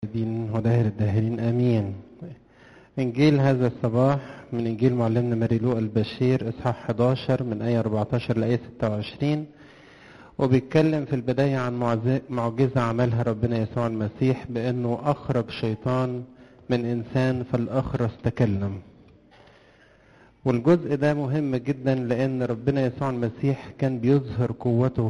الدين وداهر الداهرين امين انجيل هذا الصباح من انجيل معلمنا ماري لوقا البشير اصحاح 11 من ايه 14 لايه 26 وبيتكلم في البدايه عن معز- معجزه عملها ربنا يسوع المسيح بانه اخرج شيطان من انسان فالاخرس تكلم والجزء ده مهم جدا لان ربنا يسوع المسيح كان بيظهر قوته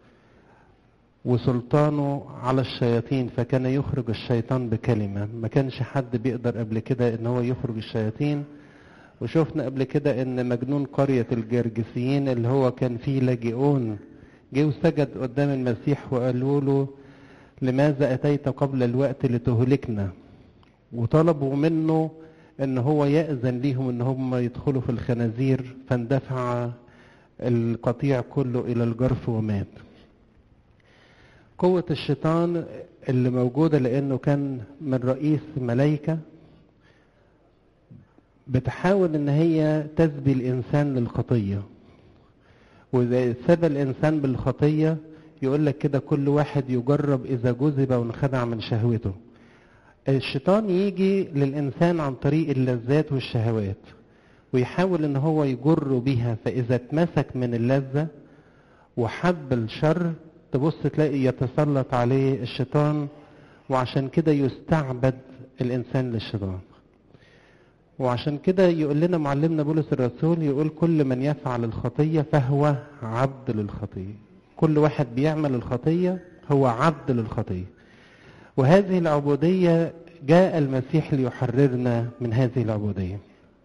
وسلطانه على الشياطين فكان يخرج الشيطان بكلمة ما كانش حد بيقدر قبل كده ان هو يخرج الشياطين وشفنا قبل كده ان مجنون قرية الجرجسيين اللي هو كان فيه لاجئون جه وسجد قدام المسيح وقالوا له لماذا اتيت قبل الوقت لتهلكنا وطلبوا منه ان هو يأذن ليهم ان هم يدخلوا في الخنازير فاندفع القطيع كله الى الجرف ومات قوة الشيطان اللي موجودة لأنه كان من رئيس ملايكة بتحاول إن هي تسبي الإنسان للخطية وإذا سبى الإنسان بالخطية يقول لك كده كل واحد يجرب إذا جذب وانخدع من شهوته الشيطان يجي للإنسان عن طريق اللذات والشهوات ويحاول إن هو يجر بيها فإذا اتمسك من اللذة وحب الشر تبص تلاقي يتسلط عليه الشيطان وعشان كده يستعبد الإنسان للشيطان وعشان كده يقول لنا معلمنا بولس الرسول يقول كل من يفعل الخطية فهو عبد للخطية كل واحد بيعمل الخطية هو عبد للخطية وهذه العبودية جاء المسيح ليحررنا من هذه العبودية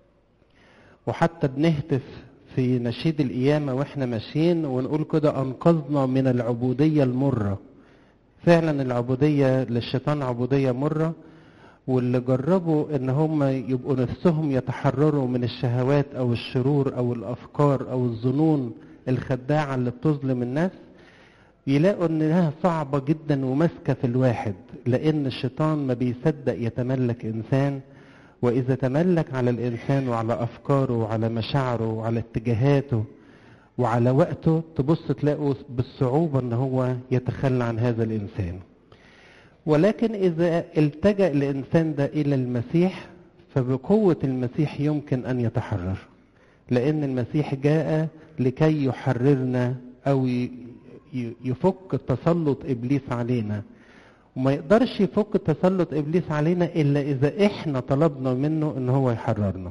وحتى بنهتف في نشيد القيامة واحنا ماشيين ونقول كده أنقذنا من العبودية المرة فعلا العبودية للشيطان عبودية مرة واللي جربوا ان هم يبقوا نفسهم يتحرروا من الشهوات او الشرور او الافكار او الظنون الخداعة اللي بتظلم الناس يلاقوا انها صعبة جدا وماسكة في الواحد لان الشيطان ما بيصدق يتملك انسان واذا تملك على الانسان وعلى افكاره وعلى مشاعره وعلى اتجاهاته وعلى وقته تبص تلاقوا بالصعوبة ان هو يتخلى عن هذا الانسان ولكن اذا التجأ الانسان ده الى المسيح فبقوة المسيح يمكن ان يتحرر لان المسيح جاء لكي يحررنا او ي- ي- يفك تسلط ابليس علينا وما يقدرش يفك تسلط ابليس علينا الا اذا احنا طلبنا منه ان هو يحررنا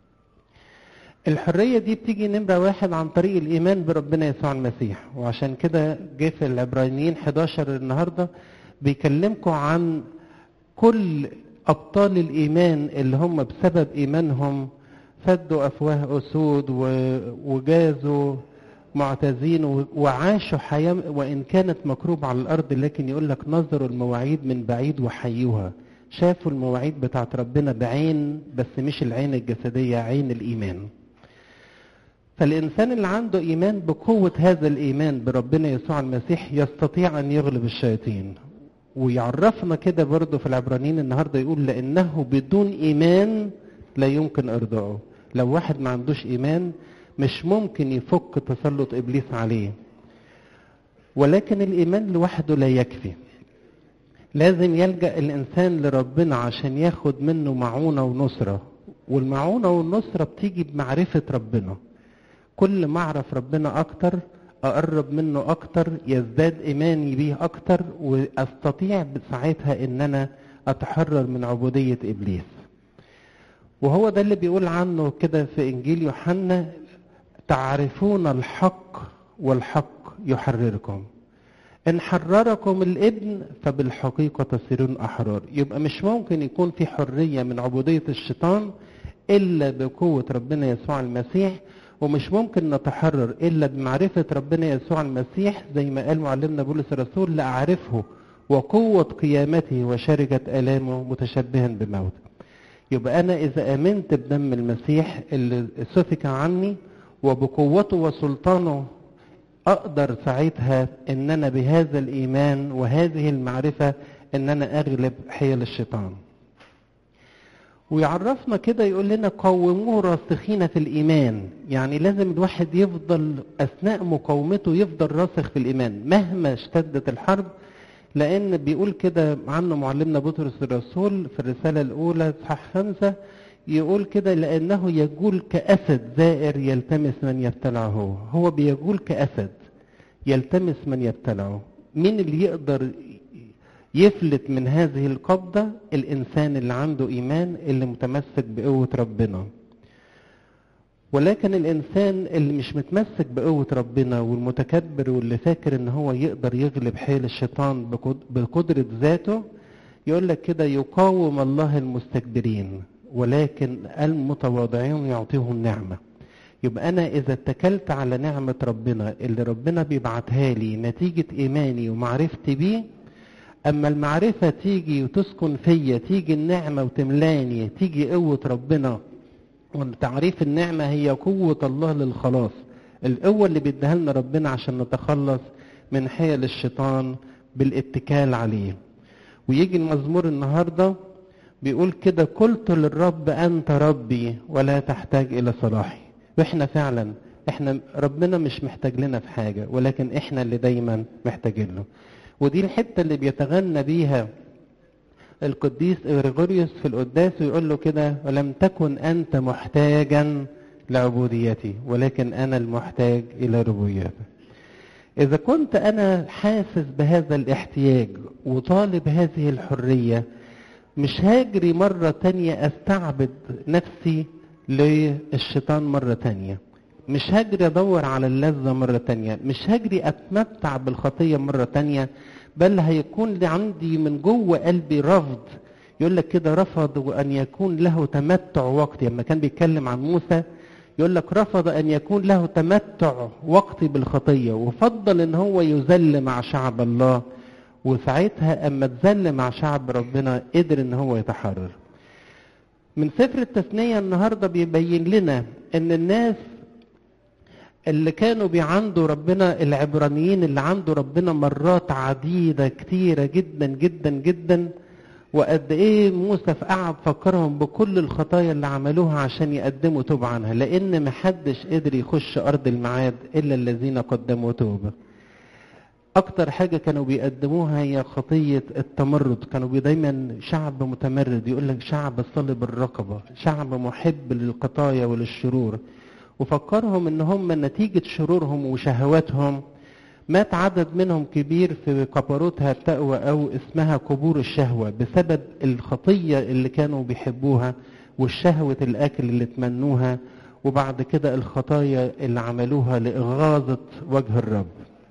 الحريه دي بتيجي نمره واحد عن طريق الايمان بربنا يسوع المسيح وعشان كده جه في العبرانيين 11 النهارده بيكلمكم عن كل ابطال الايمان اللي هم بسبب ايمانهم سدوا افواه اسود و- وجازوا معتزين و- وعاشوا حياة وإن كانت مكروبة على الأرض لكن يقول لك نظروا المواعيد من بعيد وحيوها شافوا المواعيد بتاعت ربنا بعين بس مش العين الجسدية عين الإيمان فالإنسان اللي عنده إيمان بقوة هذا الإيمان بربنا يسوع المسيح يستطيع أن يغلب الشياطين ويعرفنا كده برضه في العبرانيين النهارده يقول لأنه بدون إيمان لا يمكن إرضائه لو واحد ما عندوش إيمان مش ممكن يفك تسلط ابليس عليه ولكن الايمان لوحده لا يكفي لازم يلجا الانسان لربنا عشان ياخد منه معونه ونصره والمعونه والنصره بتيجي بمعرفه ربنا كل ما اعرف ربنا اكتر اقرب منه اكتر يزداد ايماني بيه اكتر واستطيع ساعتها ان انا اتحرر من عبوديه ابليس وهو ده اللي بيقول عنه كده في انجيل يوحنا تعرفون الحق والحق يحرركم ان حرركم الابن فبالحقيقه تصيرون احرار يبقى مش ممكن يكون في حريه من عبوديه الشيطان الا بقوه ربنا يسوع المسيح ومش ممكن نتحرر الا بمعرفه ربنا يسوع المسيح زي ما قال معلمنا بولس الرسول لاعرفه وقوه قيامته وشركه الامه متشبها بموته يبقى انا اذا امنت بدم المسيح اللي سفك عني وبقوته وسلطانه اقدر ساعتها ان انا بهذا الايمان وهذه المعرفه ان انا اغلب حيل الشيطان ويعرفنا كده يقول لنا قوموه راسخين في الايمان يعني لازم الواحد يفضل اثناء مقاومته يفضل راسخ في الايمان مهما اشتدت الحرب لأن بيقول كده عنه معلمنا بطرس الرسول في الرسالة الأولى إصحاح خمسة يقول كده لأنه يجول كأسد زائر يلتمس من يبتلعه هو هو بيجول كأسد يلتمس من يبتلعه مين اللي يقدر يفلت من هذه القبضة الإنسان اللي عنده إيمان اللي متمسك بقوة ربنا ولكن الإنسان اللي مش متمسك بقوة ربنا والمتكبر واللي فاكر إن هو يقدر يغلب حيل الشيطان بقدرة ذاته يقول لك كده يقاوم الله المستكبرين ولكن المتواضعين يعطيهم النعمة يبقى أنا إذا اتكلت على نعمة ربنا اللي ربنا بيبعتها لي نتيجة إيماني ومعرفتي بيه أما المعرفة تيجي وتسكن فيا تيجي النعمة وتملاني تيجي قوة ربنا وتعريف النعمة هي قوة الله للخلاص القوة اللي بيديها لنا ربنا عشان نتخلص من حيل الشيطان بالاتكال عليه ويجي المزمور النهارده بيقول كده قلت للرب أنت ربي ولا تحتاج إلى صلاحي وإحنا فعلا إحنا ربنا مش محتاج لنا في حاجة ولكن إحنا اللي دايما محتاجين له ودي الحتة اللي بيتغنى بيها القديس غريغوريوس في القداس ويقول له كده ولم تكن أنت محتاجا لعبوديتي ولكن أنا المحتاج إلى ربوبيتك إذا كنت أنا حاسس بهذا الاحتياج وطالب هذه الحرية مش هاجري مرة تانية استعبد نفسي للشيطان مرة تانية مش هجري ادور على اللذة مرة تانية مش هجري اتمتع بالخطية مرة تانية بل هيكون عندي من جوه قلبي رفض يقول لك كده رفض ان يكون له تمتع وقتي لما كان بيتكلم عن موسى يقول لك رفض ان يكون له تمتع وقتي بالخطية وفضل ان هو يذل مع شعب الله وساعتها اما اتذل مع شعب ربنا قدر ان هو يتحرر من سفر التثنية النهاردة بيبين لنا ان الناس اللي كانوا بيعندوا ربنا العبرانيين اللي عنده ربنا مرات عديدة كتيرة جدا جدا جدا وقد ايه موسى قعد فكرهم بكل الخطايا اللي عملوها عشان يقدموا توبة عنها لان محدش قدر يخش ارض الميعاد الا الذين قدموا توبه اكتر حاجه كانوا بيقدموها هي خطيه التمرد كانوا دايما شعب متمرد يقول لك شعب صلب الرقبه شعب محب للقطايا وللشرور وفكرهم ان هم نتيجه شرورهم وشهواتهم مات عدد منهم كبير في قبروتها التقوى او اسمها قبور الشهوه بسبب الخطيه اللي كانوا بيحبوها والشهوه الاكل اللي تمنوها وبعد كده الخطايا اللي عملوها لاغاظه وجه الرب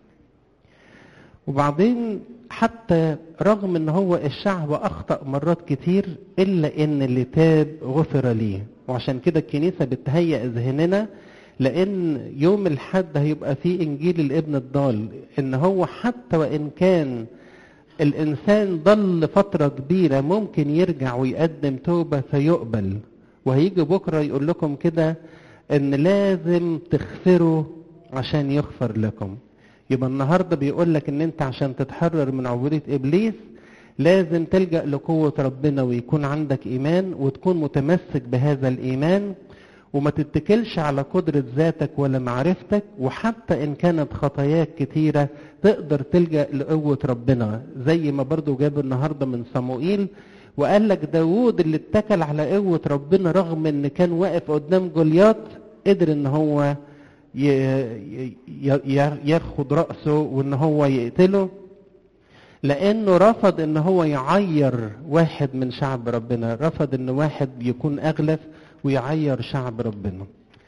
وبعدين حتى رغم ان هو الشعب اخطا مرات كتير الا ان اللي تاب غفر ليه وعشان كده الكنيسه بتهيئ ذهننا لان يوم الحد هيبقى فيه انجيل الابن الضال ان هو حتى وان كان الانسان ضل فتره كبيره ممكن يرجع ويقدم توبه فيقبل وهيجي بكره يقول لكم كده ان لازم تغفروا عشان يغفر لكم يبقى النهارده بيقول لك ان انت عشان تتحرر من عبوديه ابليس لازم تلجا لقوه ربنا ويكون عندك ايمان وتكون متمسك بهذا الايمان وما تتكلش على قدرة ذاتك ولا معرفتك وحتى إن كانت خطاياك كتيرة تقدر تلجأ لقوة ربنا زي ما برضو جاب النهاردة من صموئيل وقال لك داوود اللي اتكل على قوة ربنا رغم إن كان واقف قدام جولياط قدر إن هو ياخد رأسه وإن هو يقتله لأنه رفض إن هو يعير واحد من شعب ربنا رفض إن واحد يكون أغلف ويعير شعب ربنا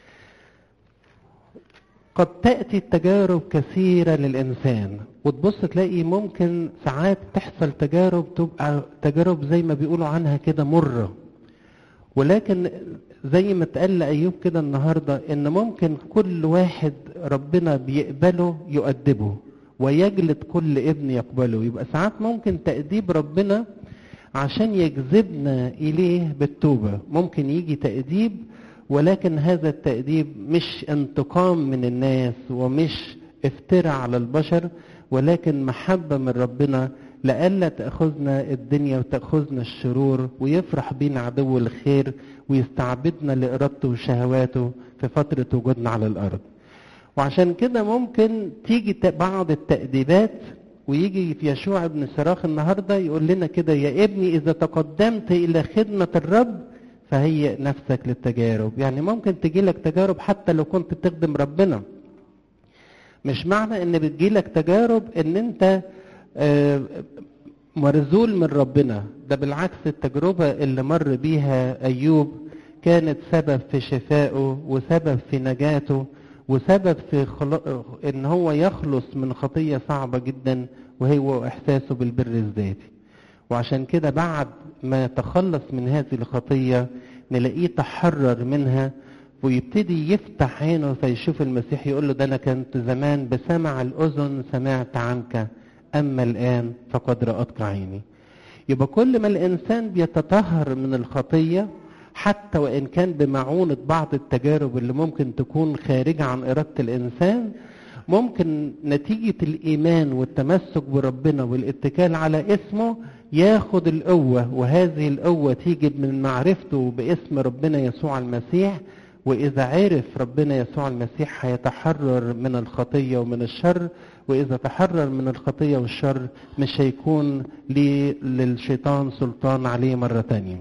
قد تأتي التجارب كثيرة للإنسان وتبص تلاقي ممكن ساعات تحصل تجارب تبقى تجارب زي ما بيقولوا عنها كده مرة ولكن زي ما اتقال لأيوب كده النهاردة إن ممكن كل واحد ربنا بيقبله يؤدبه ويجلد كل ابن يقبله يبقى ساعات ممكن تأديب ربنا عشان يجذبنا إليه بالتوبة ممكن يجي تأديب ولكن هذا التأديب مش انتقام من الناس ومش افتراء على البشر ولكن محبة من ربنا لئلا تأخذنا الدنيا وتأخذنا الشرور ويفرح بينا عدو الخير ويستعبدنا لإرادته وشهواته في فترة وجودنا على الأرض وعشان كده ممكن تيجي بعض التأديبات ويجي في يشوع ابن سراخ النهاردة يقول لنا كده يا ابني إذا تقدمت إلى خدمة الرب فهيئ نفسك للتجارب يعني ممكن تجيلك تجارب حتى لو كنت بتخدم ربنا مش معنى ان بتجيلك تجارب ان انت مرزول من ربنا ده بالعكس التجربة اللي مر بيها أيوب كانت سبب في شفائه وسبب في نجاته وسبب في خل... ان هو يخلص من خطية صعبة جدا وهو احساسه بالبر الذاتي وعشان كده بعد ما تخلص من هذه الخطية نلاقيه تحرر منها ويبتدي يفتح عينه فيشوف المسيح يقول له ده انا كنت زمان بسمع الاذن سمعت عنك اما الان فقد رأتك عيني يبقى كل ما الانسان بيتطهر من الخطيه حتى وان كان بمعونه بعض التجارب اللي ممكن تكون خارجه عن اراده الانسان ممكن نتيجه الايمان والتمسك بربنا والاتكال على اسمه ياخد القوه وهذه القوه تيجي من معرفته باسم ربنا يسوع المسيح واذا عرف ربنا يسوع المسيح هيتحرر من الخطيه ومن الشر واذا تحرر من الخطيه والشر مش هيكون للشيطان سلطان عليه مره تانيه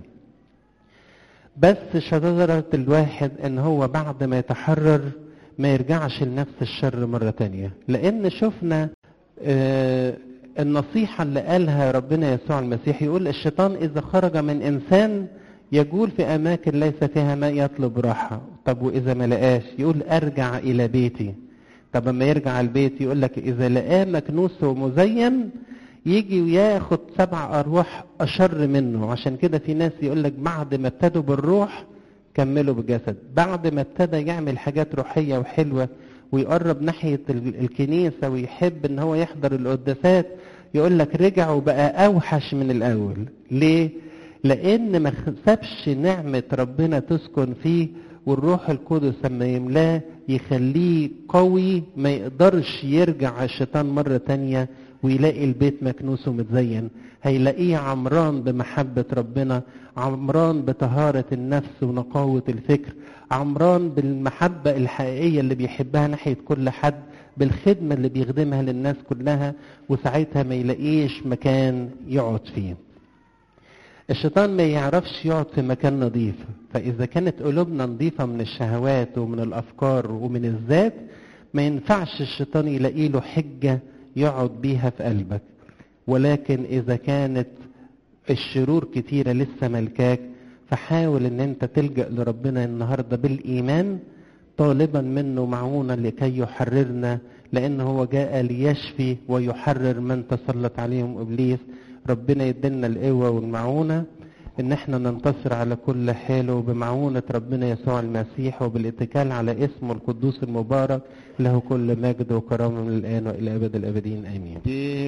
بس شطارة الواحد ان هو بعد ما يتحرر ما يرجعش لنفس الشر مرة تانية لان شفنا آه النصيحة اللي قالها ربنا يسوع المسيح يقول الشيطان اذا خرج من انسان يجول في اماكن ليس فيها ماء يطلب راحة طب واذا ما لقاش يقول ارجع الى بيتي طب اما يرجع البيت يقول لك اذا لقاه مكنوس ومزين يجي وياخد سبع ارواح اشر منه عشان كده في ناس يقول لك بعد ما ابتدوا بالروح كملوا بالجسد بعد ما ابتدى يعمل حاجات روحيه وحلوه ويقرب ناحيه الكنيسه ويحب ان هو يحضر القداسات يقول لك رجع وبقى اوحش من الاول ليه لان ما سابش نعمه ربنا تسكن فيه والروح القدس لما يملاه يخليه قوي ما يقدرش يرجع الشيطان مرة تانية ويلاقي البيت مكنوس ومتزين هيلاقيه عمران بمحبة ربنا عمران بطهارة النفس ونقاوة الفكر عمران بالمحبة الحقيقية اللي بيحبها ناحية كل حد بالخدمة اللي بيخدمها للناس كلها وساعتها ما يلاقيش مكان يقعد فيه الشيطان ما يعرفش يقعد في مكان نظيف فإذا كانت قلوبنا نظيفة من الشهوات ومن الأفكار ومن الذات ما ينفعش الشيطان يلاقي له حجة يقعد بيها في قلبك ولكن إذا كانت الشرور كتيرة لسه ملكاك فحاول ان انت تلجأ لربنا النهاردة بالإيمان طالبا منه معونة لكي يحررنا لأن هو جاء ليشفي ويحرر من تسلط عليهم إبليس ربنا يدلنا القوة والمعونة ان احنا ننتصر على كل حال وبمعونة ربنا يسوع المسيح وبالاتكال على اسمه القدوس المبارك له كل مجد وكرامة من الآن وإلى أبد الأبدين آمين